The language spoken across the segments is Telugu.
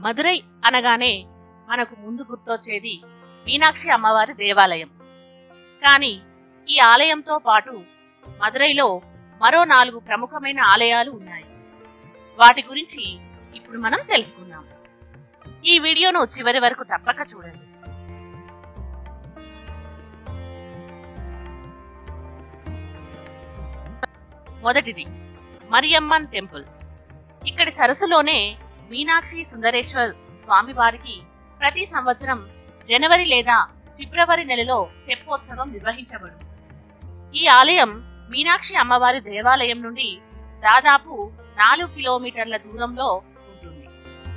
మదురై అనగానే మనకు ముందు గుర్తొచ్చేది మీనాక్షి అమ్మవారి దేవాలయం కానీ ఈ ఆలయంతో పాటు మదురైలో మరో నాలుగు ప్రముఖమైన ఆలయాలు ఉన్నాయి వాటి గురించి ఇప్పుడు మనం తెలుసుకుందాం ఈ వీడియోను చివరి వరకు తప్పక చూడండి మొదటిది మరియమ్మన్ టెంపుల్ ఇక్కడి సరస్సులోనే మీనాక్షి సుందరేశ్వర్ స్వామివారికి ప్రతి సంవత్సరం జనవరి లేదా ఫిబ్రవరి నెలలో తెప్పోత్సవం నిర్వహించబడు ఈ ఆలయం మీనాక్షి అమ్మవారి దేవాలయం నుండి దాదాపు నాలుగు కిలోమీటర్ల దూరంలో ఉంటుంది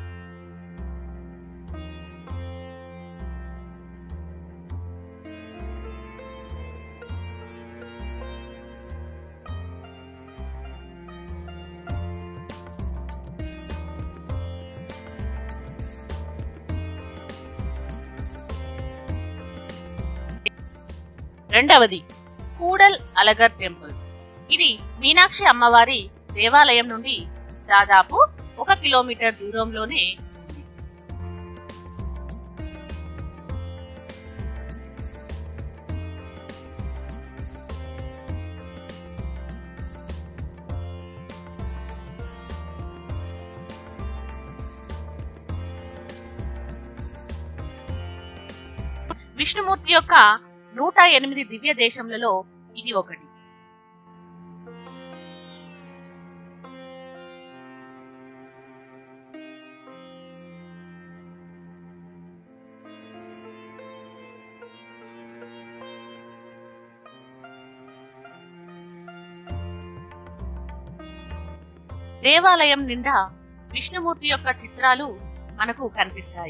రెండవది కూడల్ అలగర్ టెంపుల్ ఇది మీనాక్షి అమ్మవారి దేవాలయం నుండి దాదాపు ఒక కిలోమీటర్ దూరంలోనే ఉంది విష్ణుమూర్తి యొక్క నూట ఎనిమిది దివ్య దేశములలో ఇది ఒకటి దేవాలయం నిండా విష్ణుమూర్తి యొక్క చిత్రాలు మనకు కనిపిస్తాయి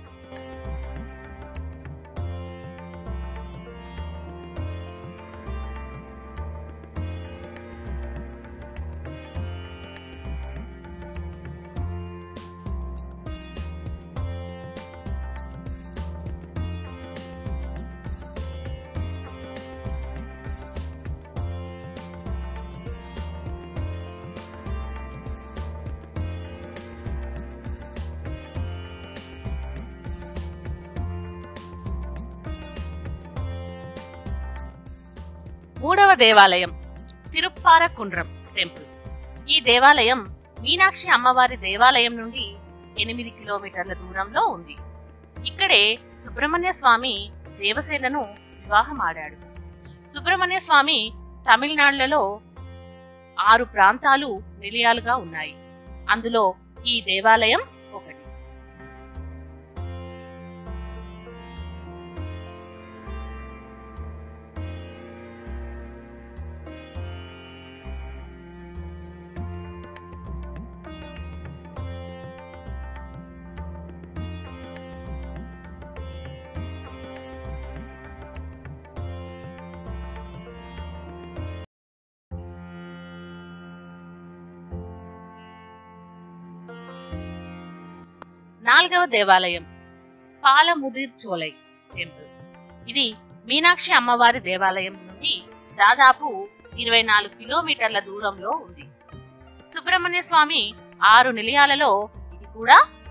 మూడవ దేవాలయం తిరుప్పారకుండ్రం టెంపుల్ ఈ దేవాలయం మీనాక్షి అమ్మవారి దేవాలయం నుండి ఎనిమిది కిలోమీటర్ల దూరంలో ఉంది ఇక్కడే సుబ్రహ్మణ్య స్వామి దేవసేనను వివాహం ఆడాడు సుబ్రహ్మణ్య స్వామి తమిళనాడులలో ఆరు ప్రాంతాలు నిలయాలుగా ఉన్నాయి అందులో ఈ దేవాలయం ఒకటి నాలుగవ దేవాలయం పాలముదిర్ చోలై టెంపుల్ ఇది మీనాక్షి అమ్మవారి దేవాలయం నుండి దాదాపు ఇరవై నాలుగు కిలోమీటర్ల దూరంలో ఉంది సుబ్రహ్మణ్య స్వామి ఆరు నిలయాలలో ఇది కూడా